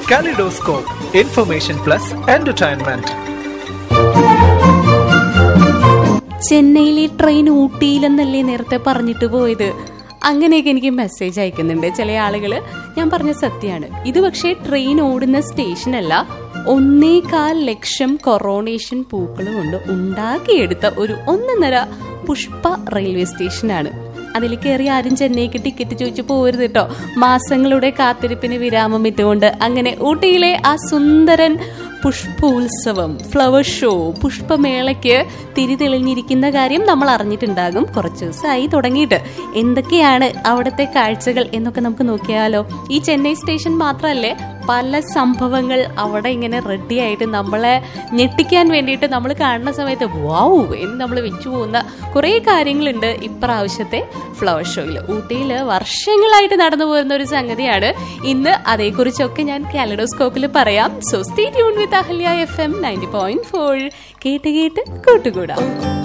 Kaleidoscope, information plus entertainment. ചെന്നൈയിലെ train ഊട്ടിയിലെന്നല്ലേ നേരത്തെ പറഞ്ഞിട്ട് പോയത് അങ്ങനെയൊക്കെ എനിക്ക് മെസ്സേജ് അയക്കുന്നുണ്ട് ചില ആളുകൾ ഞാൻ പറഞ്ഞ സത്യമാണ് ഇത് പക്ഷേ ട്രെയിൻ ഓടുന്ന സ്റ്റേഷനല്ല ഒന്നേകാൽ ലക്ഷം കൊറോണേഷൻ പൂക്കൾ കൊണ്ട് ഉണ്ടാക്കിയെടുത്ത ഒരു ഒന്നൊന്നര പുഷ്പ റെയിൽവേ സ്റ്റേഷനാണ് അതിൽ കയറി ആരും ചെന്നൈക്ക് ടിക്കറ്റ് ചോദിച്ചു പോരുത് കേട്ടോ മാസങ്ങളുടെ കാത്തിരിപ്പിന് വിരാമം ഇട്ടുകൊണ്ട് അങ്ങനെ ഊട്ടിയിലെ ആ സുന്ദരൻ പുഷ്പോത്സവം ഫ്ലവർ ഷോ പുഷ്പമേളയ്ക്ക് തിരിതെളിഞ്ഞിരിക്കുന്ന കാര്യം നമ്മൾ അറിഞ്ഞിട്ടുണ്ടാകും കുറച്ച് ദിവസമായി തുടങ്ങിയിട്ട് എന്തൊക്കെയാണ് അവിടുത്തെ കാഴ്ചകൾ എന്നൊക്കെ നമുക്ക് നോക്കിയാലോ ഈ ചെന്നൈ സ്റ്റേഷൻ മാത്രമല്ലേ പല സംഭവങ്ങൾ അവിടെ ഇങ്ങനെ റെഡി ആയിട്ട് നമ്മളെ ഞെട്ടിക്കാൻ വേണ്ടിയിട്ട് നമ്മൾ കാണുന്ന സമയത്ത് വാവു എന്ന് നമ്മൾ വെച്ചു പോകുന്ന കുറേ കാര്യങ്ങളുണ്ട് ഇപ്രാവശ്യത്തെ ഫ്ലവർ ഷോയിൽ ഊട്ടിയിൽ വർഷങ്ങളായിട്ട് നടന്നു പോരുന്ന ഒരു സംഗതിയാണ് ഇന്ന് അതേക്കുറിച്ചൊക്കെ ഞാൻ കാലഡോസ്കോപ്പിൽ പറയാം so stay tune with Ahalya F M ninety point four കേട്ട് കേട്ട് കൂട്ടുകൂടാം